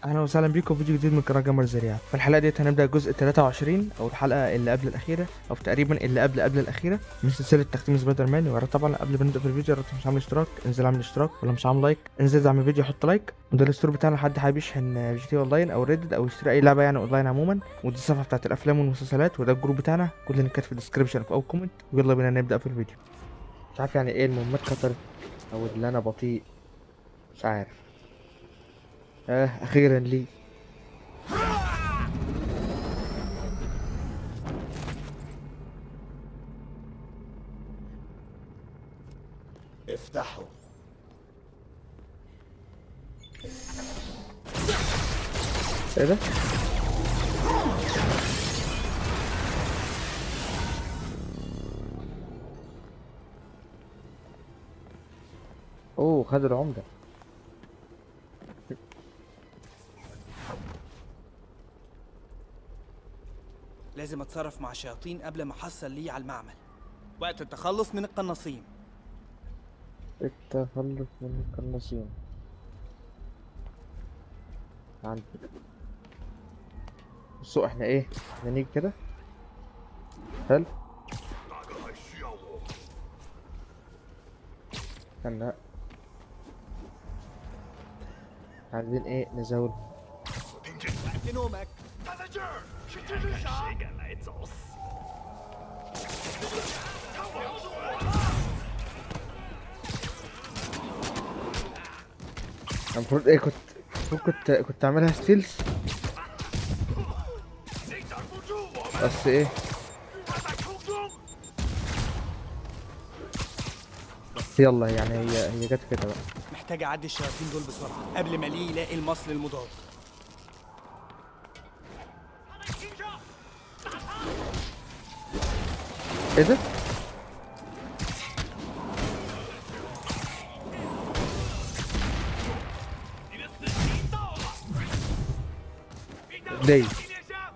اهلا وسهلا بيكم في فيديو جديد من قناه جمر زريعه في الحلقه ديت هنبدا الجزء 23 او الحلقه اللي قبل الاخيره او تقريبا اللي قبل قبل الاخيره من سلسله تختيم سبايدر مان ويا ريت طبعا قبل ما نبدا في الفيديو يا ريت مش عامل اشتراك انزل اعمل اشتراك ولا مش عامل لايك انزل دعم الفيديو حط لايك وده الستور بتاعنا لحد حابب يشحن جي تي اونلاين او ريدد او يشتري اي لعبه يعني اونلاين عموما ودي الصفحه بتاعت الافلام والمسلسلات وده الجروب بتاعنا كل اللينكات في الديسكربشن في اول كومنت ويلا بينا نبدا في الفيديو مش عارف يعني ايه المهمات كترت او اللي انا بطيء مش عارف اه اخيرا لي افتحوا ايه ده اوه خد العمدة لازم اتصرف مع الشياطين قبل ما احصل ليه على المعمل وقت التخلص من القناصين التخلص من القناصين عندي بصوا احنا ايه احنا نيجي كده حلو 大哥还需要我？ استنى عايزين ايه نزود 我听见 في نومك 他在这儿，是蜘蛛侠。谁敢来找死？看我要是我！ المفروض ايه كنت المفروض كنت كنت اعملها ستيلز 你挡不住我们！ بس ايه 他在空中。 بس يلا يعني هي هي جت كده بقى محتاج اعدي الشياطين دول بسرعه قبل ما ليه يلاقي المصل المضاد 他在天上， ايه ده 你的死期到了！彼得， ليه 纪念箱。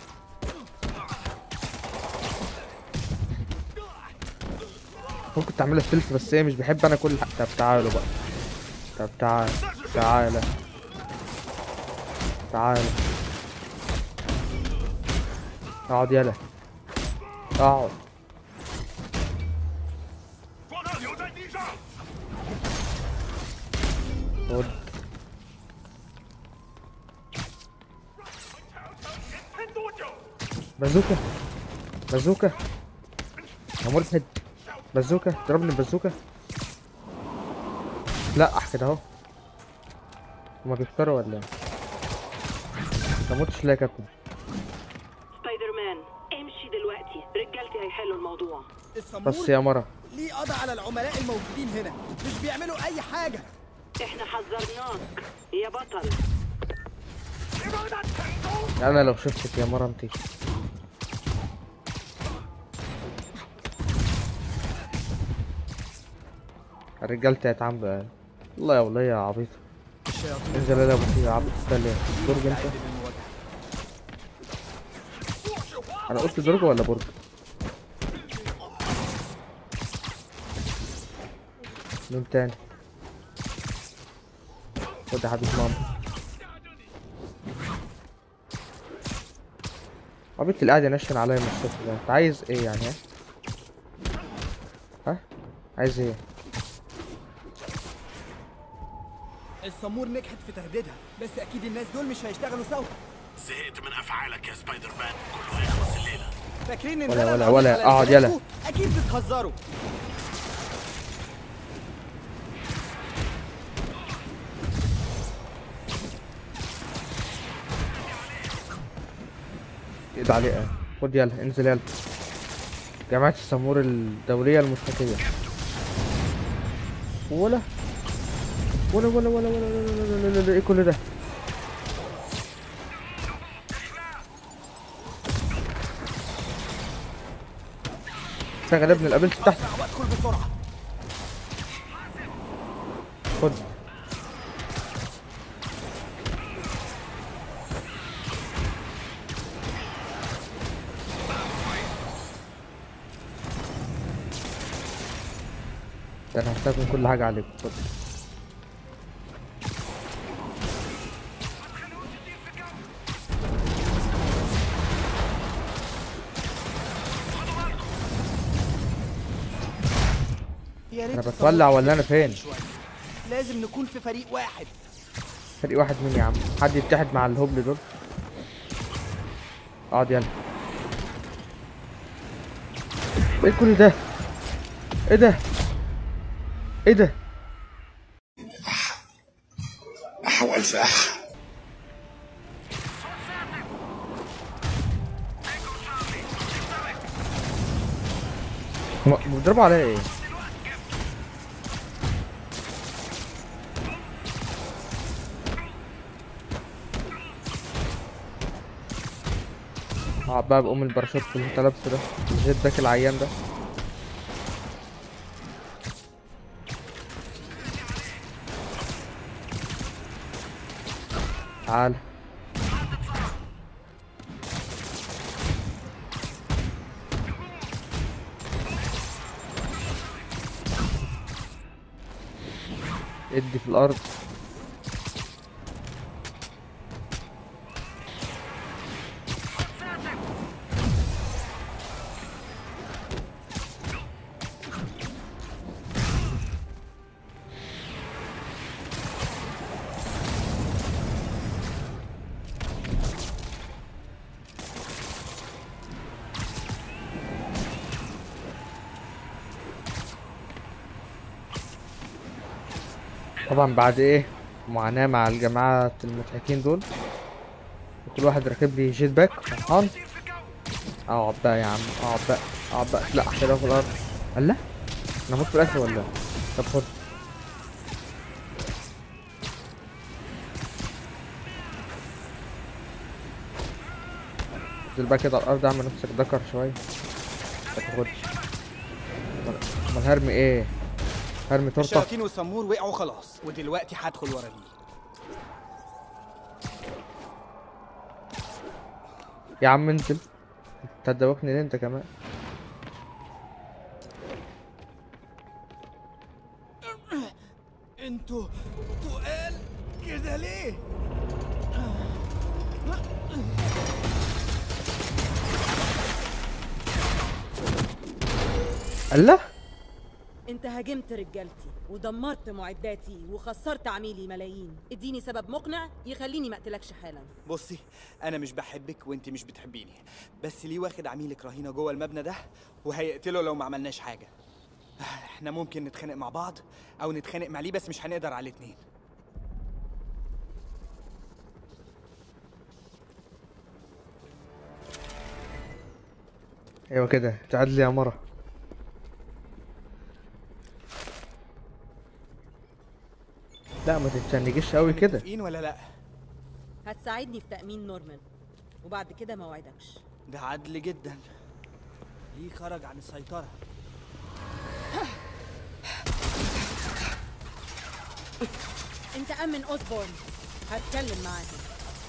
ممكن تعملها ستيلز بس ايه مش بحب انا كل طب تعالوا بقى طب تعال تعالى تعالى اقعد يلا اقعد 说他留在地上。 خد 尝尝能撑多久？ بازوكا بازوكا يا ملحد بازوكا ضربني بازوكا لا كده اهو هما بيفكروا ولا ايه ما موتش ليه يا كابتن سبايدر مان امشي دلوقتي رجالتي هيحلوا الموضوع الصمور بس يا مرة ليه قضى على العملاء الموجودين هنا مش بيعملوا اي حاجه احنا حذرناك يا بطل 别帮他成功！ انا لو شفتك يا مرة انتي رجالتي هيتعامل بقى والله يا والله يا عبيط الشياطين انزل يا ابو يا عبيط استنى برج انت مستعد للمواجهه 不是花 انا قلت درج ولا برج مين تاني خد يا حبيب ماما عبيط اللي قاعد ينشن عليا من الصبح ده انت عايز ايه يعني ها ها عايز ايه الصمور نجحت في تهديدها بس اكيد الناس دول مش هيشتغلوا سوا زهقت من افعالك يا سبايدر مان كله هيخلص الليله فاكرين ان ولا- أنا ولا- اللي ولا، على اقعد رسالتكم؟ يلا. اكيد بتهزروا ايد عليه خد يلا انزل يلا جماعة السمور الدولية المشركية ولا ولا ولا ولا ولا ولا ولا ولا ولا ايه كل ده شغل ابن القبلت تحت اسرع وادخل بسرعه خد ده انا هستخدم كل حاجة عليك خد يا ريت انا الصبور بتولع ولا انا فين شوية. لازم نكون في فريق واحد فريق واحد مين يا عم حد يتحد مع الهبل دول اقعد يلا ايه كل ده ايه ده ايه ده أحوال فاح هما بيضربوا عليا ايه اقعد بقى بقوم الباراشوت اللي انت لابسه ده الجيت باك العيان ده تعال ادي في الارض طبعا بعد ايه معاناة مع الجماعة المضحكين دول وكل واحد راكب لي جيت باك فرحان اقعد بقى يا عم اقعد بقى اقعد بقى لا احترق في الارض الله انا موت في الاخر ولا إيه؟ طب خد انزل بقى كده على الارض اعمل نفسك ذكر شوية ما تاخدش أمال- امال هرمي ايه هرمي تورته الشياطين والسمور وقعوا خلاص ودلوقتي هدخل ورا ليه يا عم انزل انت هتدوخني ليه انت كمان انتوا تقال كده ليه؟ الله انت هاجمت رجالتي ودمرت معداتي وخسرت عميلي ملايين اديني سبب مقنع يخليني ما اقتلكش حالا بصي انا مش بحبك وانت مش بتحبيني بس ليه واخد عميلك رهينه جوه المبنى ده وهيقتله لو ما عملناش حاجه احنا ممكن نتخانق مع بعض او نتخانق مع ليه بس مش هنقدر على الاتنين ايوه كده تعادل يا مرة لا ما تتشنجيش قوي كده متفقين ولا لا هتساعدني في تأمين نورمان وبعد كده ما اوعدكش ده عدل جدا ليه خرج عن السيطره انت امن اوسبورن هتكلم معاهم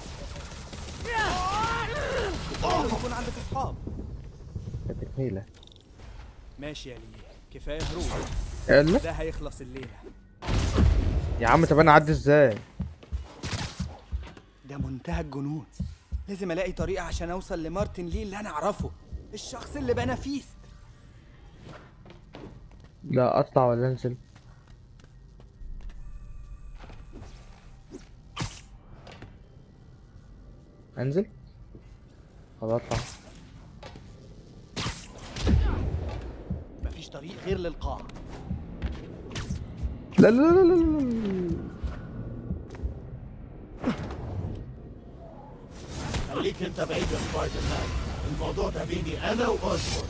لازم يكون عندك اصحاب كانت هيلة ماشي يا ليه كفايه هروب يلا ده هيخلص الليله يا عم طب انا اعدي ازاي ده منتهى الجنون لازم الاقي طريقه عشان اوصل لمارتن ليه اللي انا اعرفه الشخص اللي بنى فيست لا اطلع ولا انزل انزل خلاص اطلع مفيش طريق غير للقاع لا لا لا لا لا لا خليك انت بعيد يا سبايدر مان الموضوع ده بيني انا واوزبورن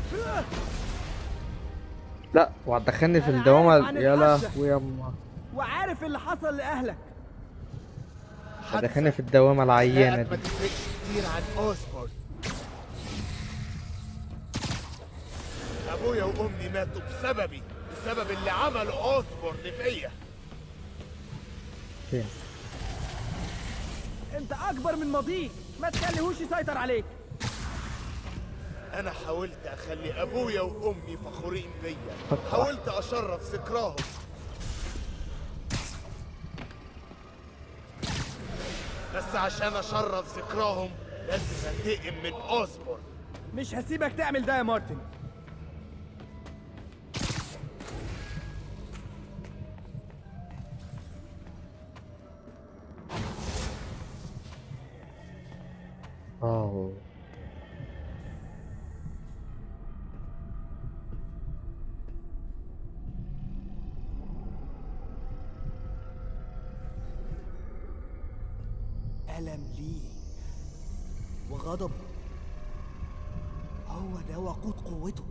لا وهتدخلني في أنا الدوامة عارف عن يا الحادثة. لهوي يما وعارف اللي حصل لاهلك هتدخلني في الدوامة العيانة ما دي تفرقش كتير عن اوزبورن ابويا وامي ماتوا بسببي بسبب اللي عمله اوزبورن فيا فين انت اكبر من ماضيك ما تخليهوش يسيطر عليك انا حاولت اخلي ابويا وامي فخورين بيا فتح. حاولت اشرف ذكراهم بس عشان اشرف ذكراهم لازم انتقم من اوزبورن مش هسيبك تعمل ده يا مارتن اه ألم ليه وغضب هو ده وقود قوته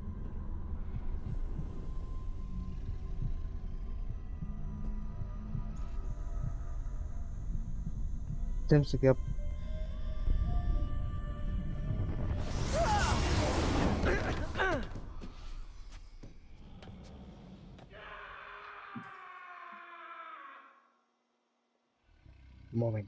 تمسك يا ابني مؤمن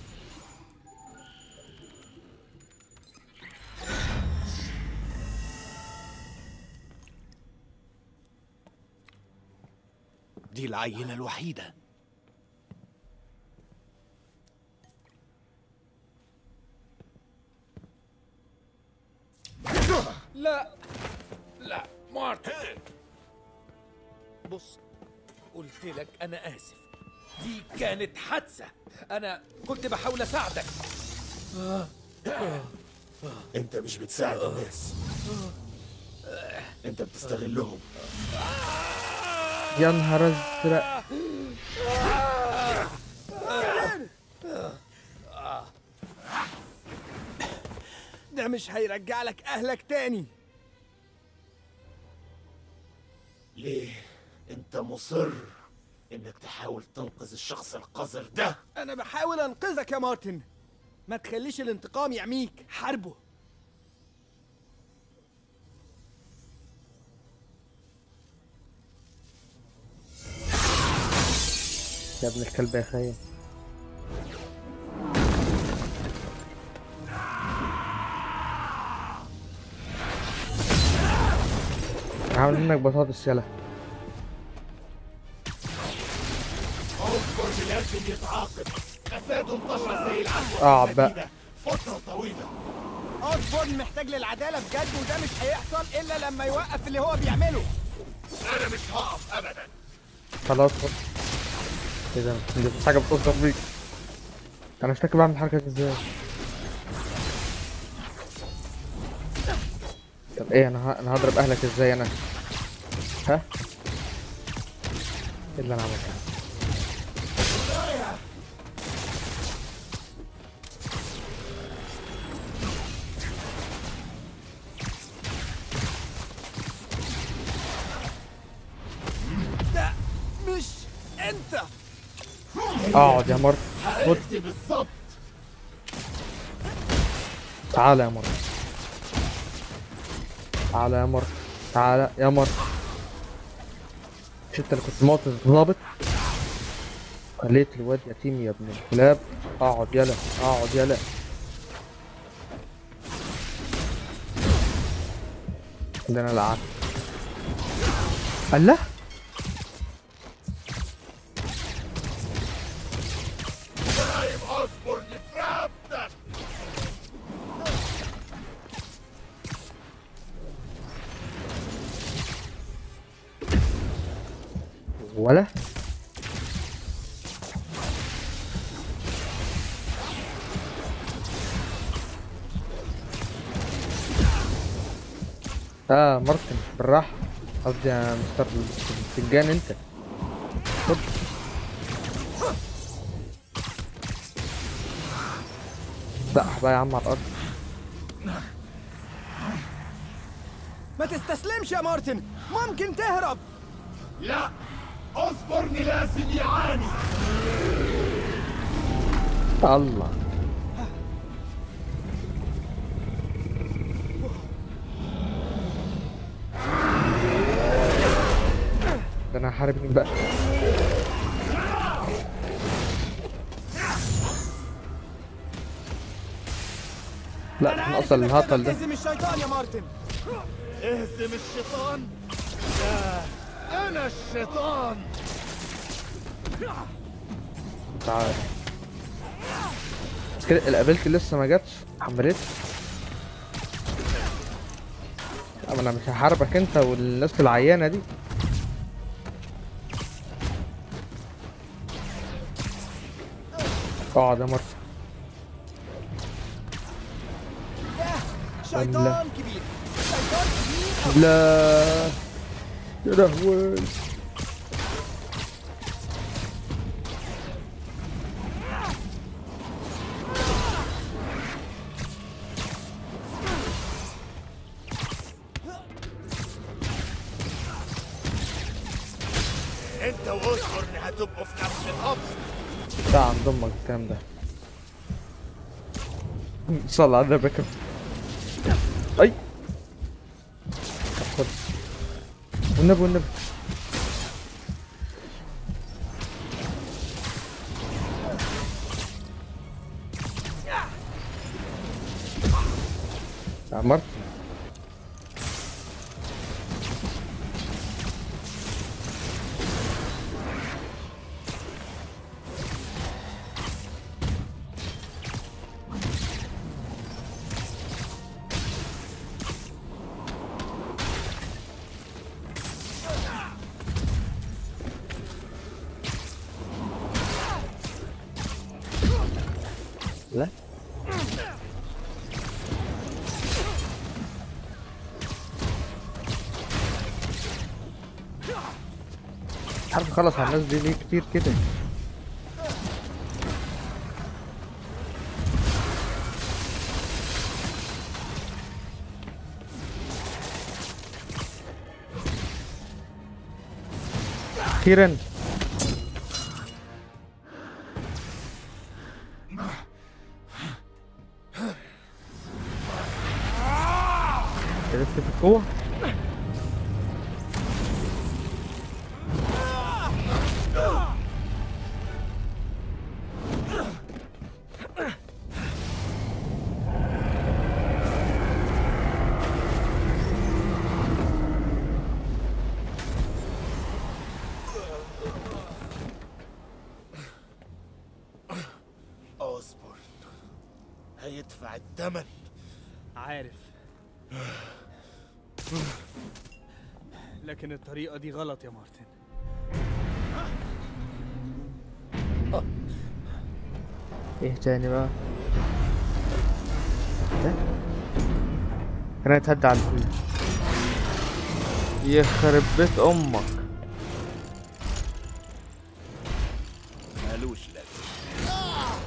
دي العينة الوحيدة لا لا مارتن بص قلت لك انا اسف دي كانت حادثه انا كنت بحاول اساعدك انت مش بتساعد الناس انت بتستغلهم يا نهار ازرق ده مش هيرجع لك أهلك تاني ليه انت مصر انك تحاول تنقذ الشخص القذر ده أنا بحاول أنقذك يا مارتن ما تخليش الانتقام يعميك حاربه يا ابن الكلب يا خاين عامل منك بطاطس يلا اوسبورن لازم يتعاقب فساده انتشر زي العسل اه في بقى. المدينة فترة طويلة أوسبورن محتاج للعدالة بجد وده مش هيحصل إلا لما يوقف اللي هو بيعمله انا مش هقف ابدا خلاص خلاص. ايه ده دي حاجة بتأثر بيك انا مش فاكر بعمل الحركة دي ازاي طب ايه انا ه... انا هضرب اهلك ازاي انا ها ايه اللي انا عملته ده مش أنت اقعد يا مرت عرفت بالظبط تعالى يا مرت تعالى يا مرت تعالى يا مرت مش انت اللي كنت موت الضابط خليت الواد يتيم يا ابن الكلاب اقعد يلا اقعد يلا ده انا اللي قعدت الله جايب اوسبورن في رقبتك ولا اه مارتن بالراحة قصدي يا مستر سجان انت خد سقح بقى يا عم على الارض ما تستسلمش يا مارتن ممكن تهرب لا اوسبورن لازم يعاني الله ده انا هحارب مين بقى لا احنا اصلا إنك الهطل تقدر ده تهزم الشيطان يا مارتن اهزم الشيطان لا انا الشيطان تعال بس كده الابيلتي لسه ما جاتش حملت اما انا مش هحاربك انت والناس العيانه دي اقعد يا مرت شيطان كبير شيطان كبير لا يا لهوي انت واصبر هتبقوا في نفس القبر ده عند امك الكلام ده صلى على النبي يا كابتن اي خد والنبي والنبي عمرت لا مش عارف اخلص على الناس دي ليه كتير كده اخيرا عرفت في القوة اصبر هيدفع الثمن عارف لكن الطريقة دي غلط يا مارتن ايه تاني بقى ده كان هيتهدى على الكل يخرب بيت امك مالوش لازمه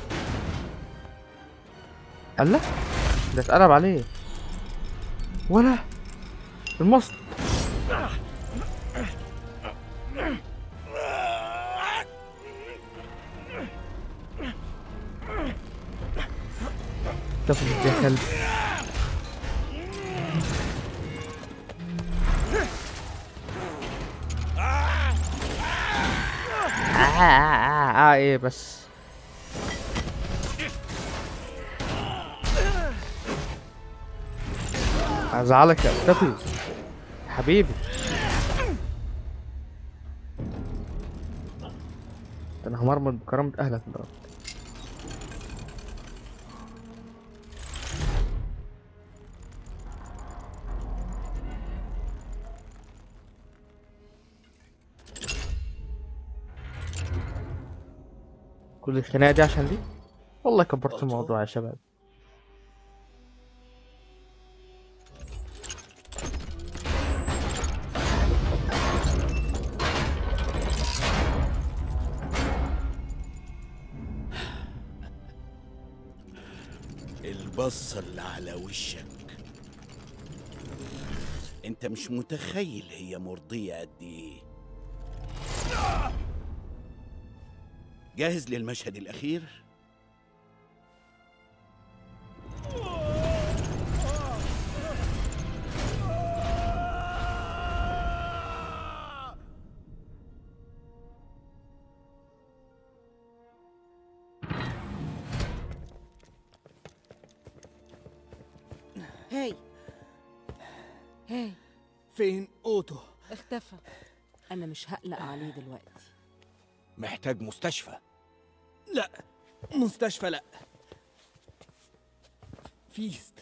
الله ده اتقلب عليه ولا المصل تاخد يا كلب آه آه آه آه ايه بس ازعلك يا اختفي حبيبي ده انا همرمط بكرامة اهلك النهارده كل الخناقة دي عشان دي والله كبرت الموضوع يا شباب البصة اللي على وشك انت مش متخيل هي مرضية قد ايه جاهز للمشهد الأخير؟ هاي هاي فين اوتو اختفى انا مش هقلق عليه دلوقتي محتاج مستشفى لا مستشفى لا فيست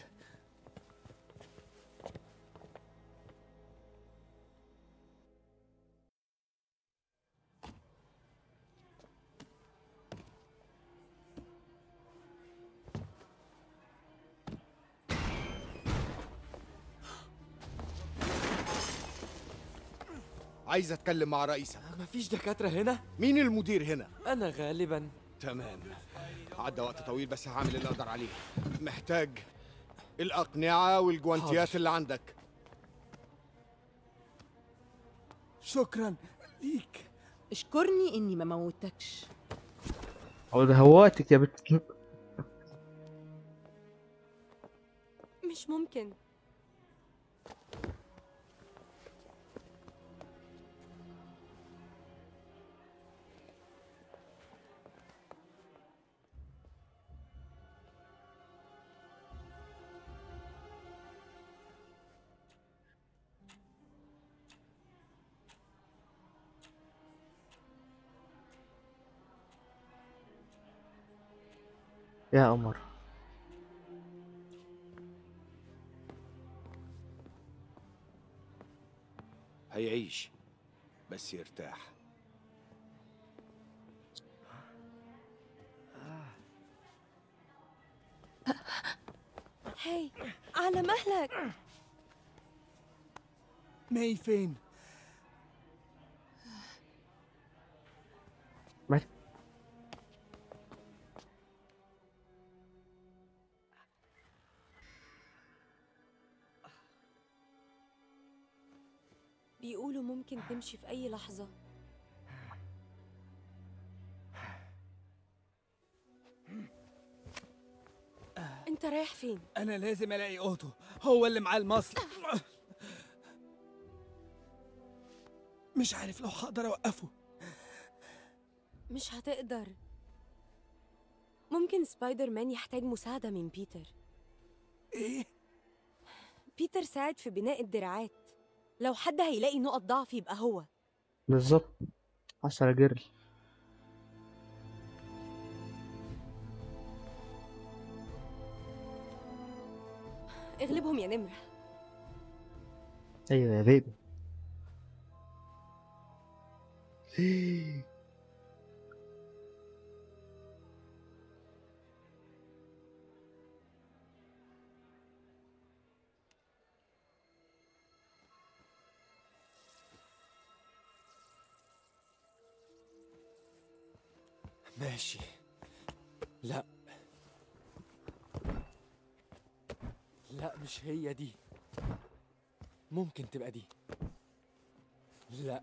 عايز اتكلم مع رئيسك مفيش دكاترة هنا؟ مين المدير هنا أنا غالبا تمام عدى وقت طويل بس هعمل اللي اقدر عليه محتاج الاقنعه والجوانتيات حاضر. اللي عندك شكرا ليك اشكرني اني ما موتكش هو ده هواتك يا بت مش ممكن يا قمر هيعيش بس يرتاح هاي على مهلك ماي فين ما بيقولوا ممكن تمشي في أي لحظة أنت رايح فين؟ انا لازم الاقي اوتو هو اللي معاه المصل مش عارف لو هقدر اوقفه مش هتقدر ممكن سبايدر مان يحتاج مساعدة من بيتر ايه بيتر ساعد في بناء الدراعات لو حد هيلاقي نقط ضعف يبقى هو بالظبط حصل يا جيرل اغلبهم يا نمرة ايوه يا بيبي ماشي لا لا مش هي دي ممكن تبقى دي لا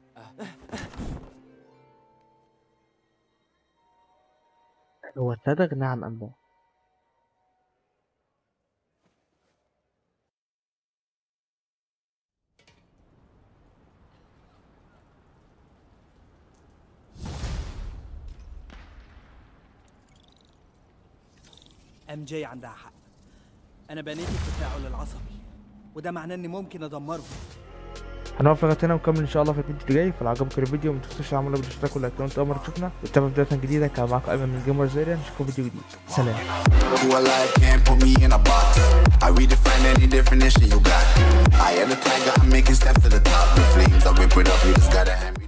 هو صدق نعم أم لا ام جي عندها حق انا بنيت التفاعل العصبي وده معناه اني ممكن ادمره هنقف لغايه هنا ونكمل ان شاء الله في الفيديو اللي جاي فلو عجبكم الفيديو ما تنسوش تعملوا بالاشتراك واللايك لو انتوا اول مره تشوفنا وتتابعوا فيديوهاتنا الجديده كان معاكم ايمن من جيمرز اريا نشوفكم فيديو جديد سلام Who alive can't put me in a box. I redefine any definition you got. I am the tiger, I'm making steps to the top. The flames, I whip it up, you just gotta hand me.